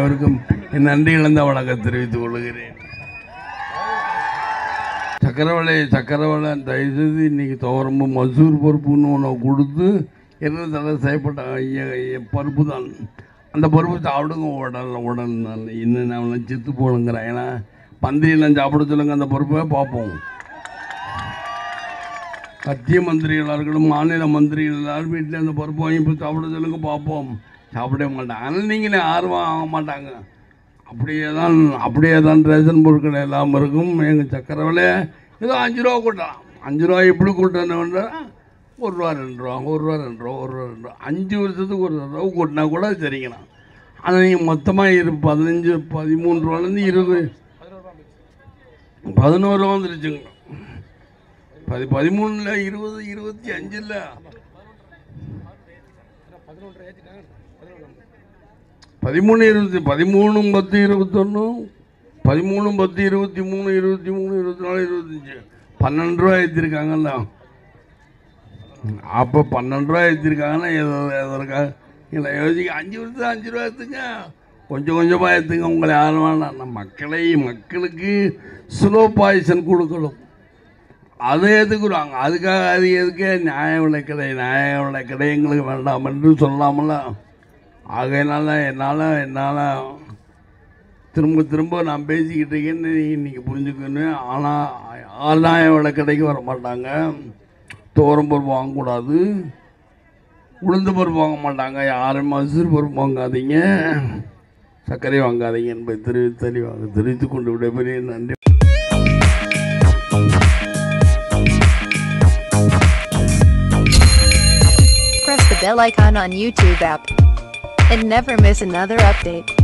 அனைவருக்கும் என் நன்றி இழந்த வணக்கம் தெரிவித்துக் கொள்கிறேன் சக்கரவளை சக்கரவளை தயவுசெய்து இன்னைக்கு துவரம்பு மசூர் பருப்புன்னு ஒன்று கொடுத்து என்ன தடை செய்யப்பட்ட ஐய- ஐய- பருப்பு தான் அந்த பருப்பு சாப்பிடுங்க உடல் உடல் நல்ல இன்னும் நான் செத்து போகணுங்கிறேன் ஏன்னா மந்திரியெல்லாம் சாப்பிட சொல்லுங்க அந்த பருப்பை பார்ப்போம் மத்திய மந்திரிகளாக இருக்கட்டும் மாநில மந்திரிகள் எல்லாரும் வீட்டில் அந்த பருப்பு வாங்கி போய் சாப்பிட சொல்லுங்க பார்ப்போம் சாப்பிடவே மாட்டாங்க ஆனால் நீங்களே ஆர்வம் ஆக மாட்டாங்க அப்படியே தான் அப்படியே தான் ரேஷன் பொருட்கள் எல்லாம் இருக்கும் எங்கள் சக்கரை விலை ஏதோ அஞ்சு ரூபா கூட்டலாம் அஞ்சு ரூபா எப்படி கூட்டணும்னா ஒரு ரூபா ரெண்டு ரூபா ஒரு ரூபா ரெண்டு ரூபா ஒரு ரூபா ரெண்டு ரூபா அஞ்சு வருஷத்துக்கு ஒரு ரூபா கூட்டினா கூட சரிங்கண்ணா ஆனால் நீங்கள் மொத்தமாக இரு பதினஞ்சு பதிமூணு ரூபாலேருந்து இருபது பதினோரு ரூபா வந்துருச்சுங்க பதி பதிமூணில் இருபது இருபத்தி அஞ்சில் பதிமூணு இருபத்தி பதிமூணு பத்து இருபத்தொன்று பதிமூணு பத்து இருபத்தி மூணு இருபத்தி மூணு இருபத்தி நாலு இருபத்தஞ்சி பன்னெண்டு ரூபா ஏற்றிருக்காங்கல்ல அப்போ பன்னெண்டு ரூபா ஏற்றிருக்காங்கன்னா எதோ எதற்காக இல்லை யோசிக்க அஞ்சு வருஷம் அஞ்சு ரூபா ஏற்றுங்க கொஞ்சம் கொஞ்சமாக ஏற்றுங்க உங்களை யாரும் வேணாம் நம்ம மக்களை மக்களுக்கு ஸ்லோ பாய்சன் கொடுக்கணும் அதை எதுக்குறாங்க அதுக்காக அது எதுக்கே நியாய விலைக்கடை நியாய விலைக்கடை எங்களுக்கு வேண்டாம் என்று சொல்லாமல ஆகையினால என்னால் என்னால் திரும்ப திரும்ப நான் பேசிக்கிட்டு இருக்கேன்னு நீ- இன்னைக்கு புரிஞ்சுக்கணும் ஆனால் ஆதாய விலைக்கடைக்கு வர மாட்டாங்க தோரம் பருப்பு வாங்கக்கூடாது உளுந்து பருப்பு வாங்க மாட்டாங்க யாரும் மசூர் பருப்பு வாங்காதீங்க சர்க்கரை வாங்காதீங்க என்பதை தெரிவி தெளிவாக தெரிவித்துக் கொண்டு விடைபெறிய நன்றி Press the bell icon on YouTube app and never miss another update.